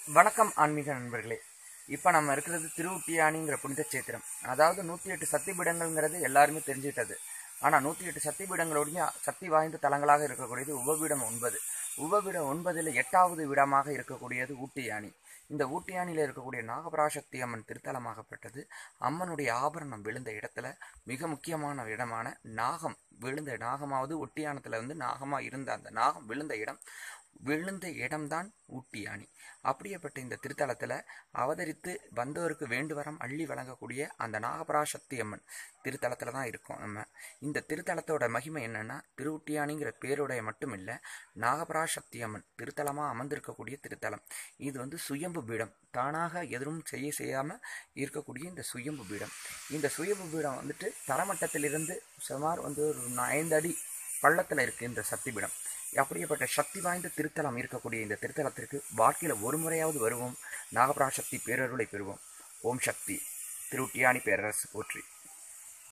வணக்கம் ஆன்மீக நண்பர்களே இப்போ நம்ம இருக்கிறது திருவுட்டியானிங்கிற புனித சேத்திரம் அதாவது நூற்றி எட்டு சக்தி பீடங்கள்ங்கிறது எல்லாருமே தெரிஞ்சுக்கிட்டது ஆனால் நூற்றி எட்டு சக்தி பீடங்களுடைய சக்தி வாய்ந்த தலங்களாக இருக்கக்கூடியது உபபீடம் ஒன்பது உபபீடம் ஒன்பதில் எட்டாவது விடமாக இருக்கக்கூடியது ஊட்டியானி இந்த ஊட்டியானியில் இருக்கக்கூடிய நாகபராசக்தி அம்மன் திருத்தலமாகப்பட்டது அம்மனுடைய ஆபரணம் விழுந்த இடத்துல மிக முக்கியமான இடமான நாகம் விழுந்த நாகமாவது ஒட்டியானத்தில் வந்து நாகமாக இருந்த அந்த நாகம் விழுந்த இடம் விழுந்த இடம்தான் ஊட்டியானி அப்படியேப்பட்ட இந்த திருத்தலத்தில் அவதரித்து வந்தவருக்கு வேண்டுவரம் அள்ளி வழங்கக்கூடிய அந்த நாகபராசக்தி அம்மன் திருத்தலத்தில் தான் இருக்கோம் நம்ம இந்த திருத்தலத்தோட மகிமை என்னன்னா திருவுட்டியானிங்கிற பேருடைய மட்டும் இல்லை நாகபராசக்தி அம்மன் திருத்தலமாக அமர்ந்திருக்கக்கூடிய திருத்தலம் இது வந்து சுயம்பு பீடம் தானாக எதுவும் செய்ய செய்யாமல் இருக்கக்கூடிய இந்த சுயம்பு பீடம் இந்த சுயம்பு பீடம் வந்துட்டு தரமட்டத்திலிருந்து சுமார் வந்து ஒரு ஐந்து அடி பள்ளத்தில் இருக்குது இந்த சக்தி பீடம் அப்படியேப்பட்ட சக்தி வாய்ந்த திருத்தலம் இருக்கக்கூடிய இந்த திருத்தலத்திற்கு வாழ்க்கையில் ஒரு முறையாவது வருவோம் நாகபராசக்தி பேரருளை பெறுவோம் ஓம் சக்தி திருட்டியானி பேரரசு போற்றி